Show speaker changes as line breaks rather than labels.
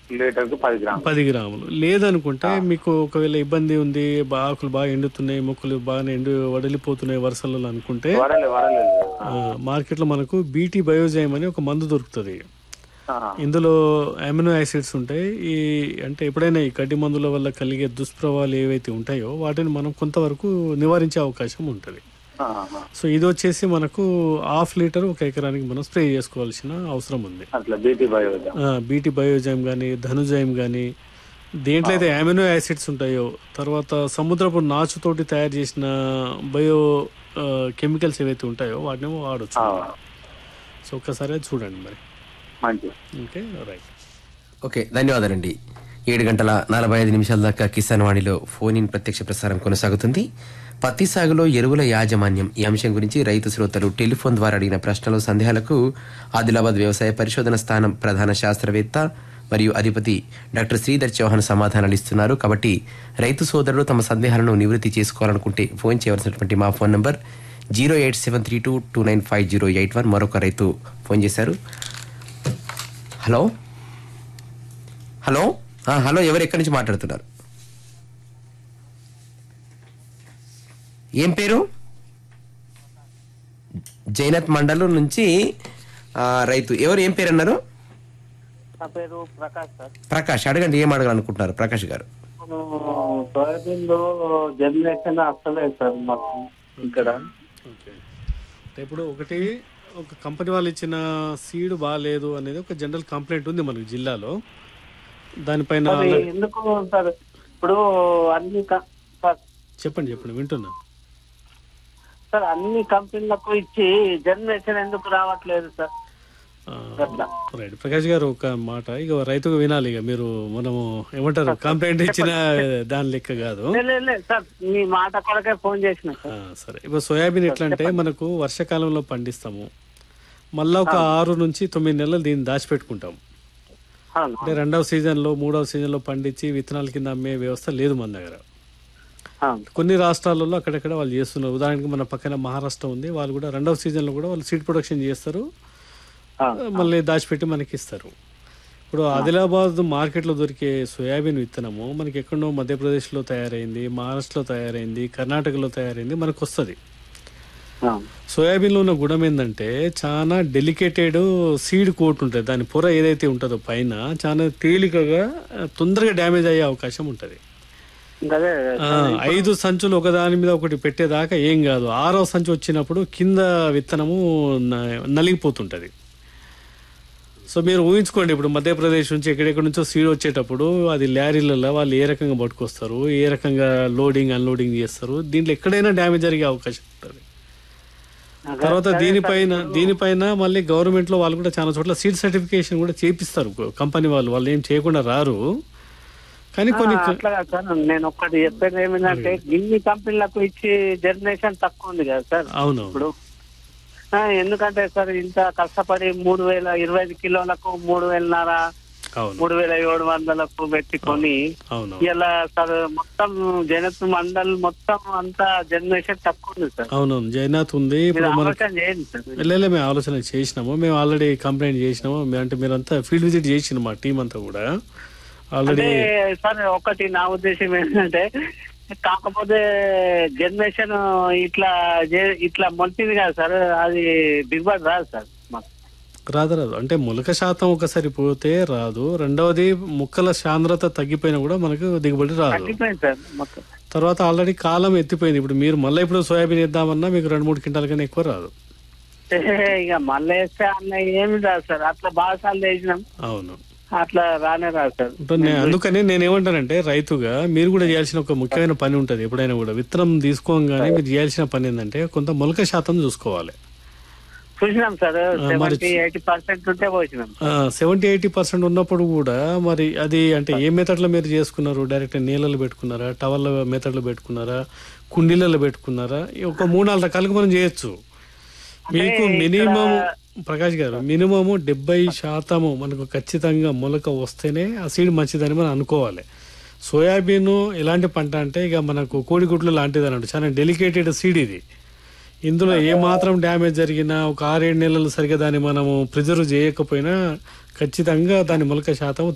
Litre కు పది గ్రాములు
పది గ్రాములు లేదనుకుంటే మీకు ఒకవేళ ఇబ్బంది ఉంది బా- ఆకులు బాగా ఎండుతున్నాయి మొక్కలు బాగా ఎండు వడలిపోతున్నాయి వరుసలలో అనుకుంటే
వరలే వరలే
ఆ, మార్కెట్లో మనకు బీటీ బయోజైమ్ అని ఒక మందు దొరుకుతుంది
ఆ,
ఇందులో అమినో యాసిడ్స్ ఉంటాయి ఈ అంటే ఎప్పుడైనా ఈ కడ్డి మందుల వల్ల కలిగే దుష్ప్రభావాలు ఏవైతే ఉంటాయో వాటిని మనం కొంతవరకు నివారించే అవకాశం ఉంటుంది
ఆ, ఆ.
సో ఇది వచ్చేసి మనకు హాఫ్ లీటర్ ఒక ఎకరానికి మనం స్ప్రే చేసుకోవాల్సిన అవసరం ఉంది
అట్లా బీటీ బయోజా
బీటీ బయోజైమ్ కానీ ధనుజైమ్ కానీ దేంట్లో అయితే అమినో యాసిడ్స్ ఉంటాయో తర్వాత సముద్రపు నాచుతోటి తయారు చేసిన బయో కెమికల్స్ ఏవైతే ఉంటాయో వాటిని వాడచ్చు సో ఒక్కసారి అది చూడండి మరి
మంచి
ఓకే రైట్
ఓకే ధన్యవాదాలండి ఏడు గంటల నలభై ఐదు నిమిషాల దాకా కిసాన్ వాణిలో ఫోన్ ఇన్ ప్రత్యక్ష ప్రసారం కొనసాగుతుంది పత్తి సాగులో ఎరువుల యాజమాన్యం ఈ అంశం గురించి రైతు శ్రోతలు టెలిఫోన్ ద్వారా అడిగిన ప్రశ్నలు సందేహాలకు ఆదిలాబాద్ వ్యవసాయ పరిశోధన స్థానం ప్రధాన శాస్త్రవేత్త మరియు అధిపతి డాక్టర్ శ్రీధర్ చౌహాన్ సమాధానాలు ఇస్తున్నారు కాబట్టి రైతు సోదరులు తమ సందేహాలను నివృత్తి చేసుకోవాలనుకుంటే ఫోన్ చేయవలసినటువంటి మా phone number zero eight seven three two two nine five zero eight one మరొక రైతు ఫోన్ చేశారు హలో హలో ఆ, హలో ఎవరు ఎక్కడి నుంచి మాట్లాడుతున్నారు ఏం పేరు జైనత్ మండలం నుంచి ఆ, రైతు ఎవరు ఏం పేరు అన్నారు
నా పేరు ప్రకాష్ సార్
ప్రకాష్ అడగండి ఏం అడగాలనుకుంటున్నారు ప్రకాష్ గారు
సోయాబీన్ లో జనరేషన్ అస్తలేదు సార్ మాకు ఇక్కడ
ఓకే అంటే ఇప్పుడు ఒకటి ఒక కంపెనీ వాళ్ళు ఇచ్చిన సీడ్ బాగాలేదు అనేది ఒక జనరల్ కంప్లైంట్ ఉంది మనకి జిల్లాలో దానిపైన
అది ఎందుకు సార్ ఇప్పుడు అన్ని క- సార్
చెప్పండి చెప్పండి వింటున్నా
సార్ అన్ని కంపెనీలకు ఇచ్చి జనరేషన్ ఎందుకు రావట్లేదు సార్
ఆ,
అట్లా
రైట్ ప్రకాష్ గారు ఒక మాట ఇక రైతుకు వినాలి ఇక మీరు మనము ఏమంటారు కంప్లైంట్ ఇచ్చిన దాని లెక్క కాదు
లే, లే, లే, సార్ మీ మాట కొరకే ఫోన్ చేసిన
ఆ,
సార్
సరే ఇప్పుడు సోయాబీన్ ఎట్లా అంటే మనకు వర్షాకాలంలో పండిస్తాము మళ్ళా ఒక ఆరు నుంచి తొమ్మిది నెలలు దీన్ని దాచిపెట్టుకుంటాం
అవును
అంటే రెండవ సీజన్లో మూడవ సీజన్లో పండించి విత్తనాల కింద అమ్మే వ్యవస్థ లేదు మన దగ్గర
అవును
కొన్ని రాష్ట్రాలలో అక్కడక్కడ వాళ్ళు చేస్తున్నారు ఉదాహరణకి మన పక్కన మహారాష్ట్ర ఉంది వాళ్ళు కూడా రెండవ సీజన్లో కూడా వాళ్ళు సీడ్ ప్రొడక్షన్ చేస్తారు
అవును
మళ్ళీ దాచిపెట్టి మనకి ఇస్తారు ఇప్పుడు ఆదిలాబాద్ మార్కెట్లో దొరికే సోయాబీన్ విత్తనము మనకి ఎక్కడో మధ్యప్రదేశ్లో తయారైంది మహారాష్ట్రలో తయారైంది కర్ణాటకలో తయారైంది మనకు వస్తుంది
అవును
సోయాబీన్లో ఉన్న గుణం ఏంటంటే చాలా డెలికేటెడ్ సీడ్ కోట్ ఉంటుంది దాని పొర ఏదైతే ఉంటుందో పైన చాలా తేలికగా ఆ, తొందరగా డ్యామేజ్ అయ్యే అవకాశం ఉంటుంది
ఇంకా అదే
ఆ, ఐదు సంచులు ఒకదాని మీద ఒకటి పెట్టేదాకా ఏం కాదు ఆరో సంచి వచ్చినప్పుడు కింద విత్తనము న- నలిగిపోతుంటది సో మీరు ఊహించుకోండి ఇప్పుడు మధ్యప్రదేశ్ నుంచి ఎక్కడెక్కడ నుంచో సీడ్ వచ్చేటప్పుడు అది లారీలలో వాళ్ళు ఏ రకంగా పట్టుకొస్తారు ఏ రకంగా లోడింగ్ అన్లోడింగ్ చేస్తారు దీంట్లో ఎక్కడైనా డ్యామేజ్ జరిగే అవకాశం ఉంటుంది
అదే
తర్వాత
సరే
దీనిపైన
సార్, ఇప్పుడు
దీనిపైన మళ్ళీ గవర్నమెంట్ లో వాళ్ళు కూడా చాలా చోట్ల సీడ్ సర్టిఫికేషన్ కూడా చేపిస్తారు కంపెనీ వాళ్ళు వాళ్ళు ఏం చేయకుండా రారు కానీ కొన్ని
ఆ, అట్లా కాదు సార్ నేను ఒక్కటి చెప్పేది ఏమిటంటే ఇన్ని కంపెనీలకు ఇచ్చి జనరేషన్ తక్కువ ఉంది కదా సార్
అవును
ఇప్పుడు ఆ, ఎందుకంటే సార్ ఇంత కష్టపడి మూడు వేల ఇరవై ఐదు కిలోలకు మూడు వేలన్నర
అవును
మూడు వేల ఏడు వందలకు పెట్టుకొని
అవును
ఇలా సార్ మొత్తం జనత్ మండల్ మొత్తం అంతా జనరేషన్ తక్కువ ఉంది సార్
అవునవును జైనాథ్ ఉంది
మీరు
ఇప్పుడు మనకు
ఆలోచన చేయండి సార్
వెళ్ళలే మేము ఆలోచన చేసినాము మేము ఆల్రెడీ కంప్లైంట్ చేసినాము మీ- అంటే మీరంతా ఫీల్డ్ విజిట్ చేసిన మా టీం అంతా కూడా ఆల్రెడీ
అంటే సార్ ఒకటి నా ఉద్దేశం ఏంటంటే కాకపోతే జనరేషన్ ఇట్లా చే- ఇట్లా మొలిచింది కదా సార్ అది దిగుబడి రాదు సార్ మాకు
రాదు రాదు అంటే మొలక శాతం ఒకసారి పోతే రాదు రెండవది ముక్కల సాంద్రత తగ్గిపోయినా కూడా మనకు దిగుబడి రాదు
తగ్గిపోయింది సార్ మొత్తం
తర్వాత ఆల్రెడీ కాలం ఎత్తిపోయింది ఇప్పుడు మీరు మళ్ళీ ఇప్పుడు సోయాబీన్ వేద్దామన్నా మీకు రెండు మూడు క్వింటాల కన్నా ఎక్కువ రాదు
ఏ, ఇక మళ్ళీ వేస్తే అన్న ఏమి రాదు సార్ అట్లా బాగా సార్లు వేసినాం
అవును
అట్లా రానే రాదు సార్
ఇప్పుడు నే- అందుకని నేను ఏమంటానంటే రైతుగా మీరు కూడా చేయాల్సిన ఒక ముఖ్యమైన పని ఉంటుంది ఎప్పుడైనా కూడా విత్తనం తీసుకోగానే మీరు చేయాల్సిన పని ఏంటంటే కొంత మొలక శాతం చూసుకోవాలి
చూసినాం సార్
మరి-
సెవెంటీ ఎయిటీ పర్సెంట్ ఉంటే పోసినాం
సెవెంటీ ఎయిటీ పర్సెంట్ ఉన్నప్పుడు కూడా మరి అది అంటే ఏ మెథడ్లో మీరు చేసుకున్నారు డైరెక్ట్ నీళ్ళలో పెట్టుకున్నారా టవల్ మెథడ్లో పెట్టుకున్నారా కుండీలలో పెట్టుకున్నారా ఈ ఒక మూడు నాలుగు రకాలుగా మనం చేయొచ్చు మీకు మినిమం ప్రకాష్ గారు మినిమము డెబ్బై శాతము మనకు ఖచ్చితంగా మొలక వస్తేనే ఆ సీడ్ మంచిదని మనం అనుకోవాలి సోయాబీన్ ఎలాంటి పంట అంటే ఇక మనకు కోడిగుడ్లు లాంటిది అన్నట్టు చాలా డెలికేటెడ్ సీడ్ ఇది ఇందులో ఏ మాత్రం డ్యామేజ్ జరిగినా ఒక ఆరేడు నెలలు సరిగా దాన్ని మనము ప్రిజర్వ్ చేయకపోయినా ఖచ్చితంగా దాని మొలక శాతం